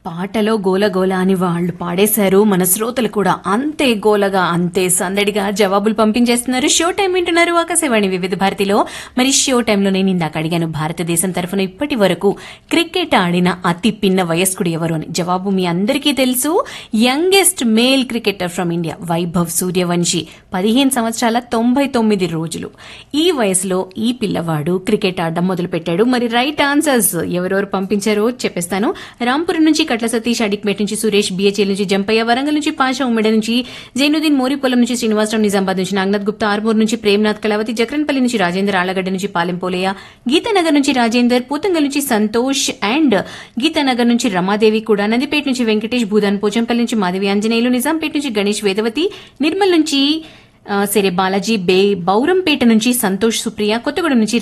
పాటలో గోల గోల అని వాళ్ళు పాడేశారు మన శ్రోతలు కూడా అంతే గోలగా అంతే సందడిగా జవాబులు పంపించేస్తున్నారు షో టైం వింటున్నారు ఆకాశవాణి వివిధ భారతిలో మరి షో టైంలో నేను ఇందాక అడిగాను భారతదేశం తరఫున ఇప్పటి వరకు క్రికెట్ ఆడిన అతి పిన్న వయస్కుడు ఎవరు అని జవాబు మీ అందరికీ తెలుసు youngest male cricketer from India Vaibhav Suryavanshi పదిహేను సంవత్సరాల తొంభై తొమ్మిది రోజులు ఈ వయసులో ఈ పిల్లవాడు క్రికెట్ ఆడడం మొదలుపెట్టాడు మరి రైట్ ఆన్సర్స్ ఎవరెవరు పంపించారో చెప్పేస్తాను రాంపురం నుంచి కట్ల సతీష్ అడిక్మేట్ నుంచి సురేష్ బిహెచ్ఎల్ నుంచి జంపయ్య వరంగల్ నుంచి పాషా ఉమ్మెడ నుంచి జైనుద్దీన్ మోరిపొలం నుంచి శ్రీనివాసరావు నిజామాబాద్ నుంచి నాగనాథ్ గుప్తా ఆర్మూర్ నుంచి ప్రేమ్నాథ్ కళావతి జక్రన్పల్లి నుంచి రాజేందర్ ఆళ్లగడ్డ నుంచి పాలెంపోలయ్య గీతానగర్ నుంచి రాజేందర్ పూతంగల్ నుంచి సంతోష్ అండ్ గీతానగర్ నుంచి రమాదేవి కూడా నందిపేట నుంచి వెంకటేష్ భూదాన్ పోచంపల్లి నుంచి మాధవి ఆంజనేయులు నిజాంపేట నుంచి గణేష్ వేదవతి నిర్మల్ నుంచి ఆ, సరే బాలాజీ బే బౌరంపేట నుంచి సంతోష్ సుప్రియ కొత్తగూడెం నుంచి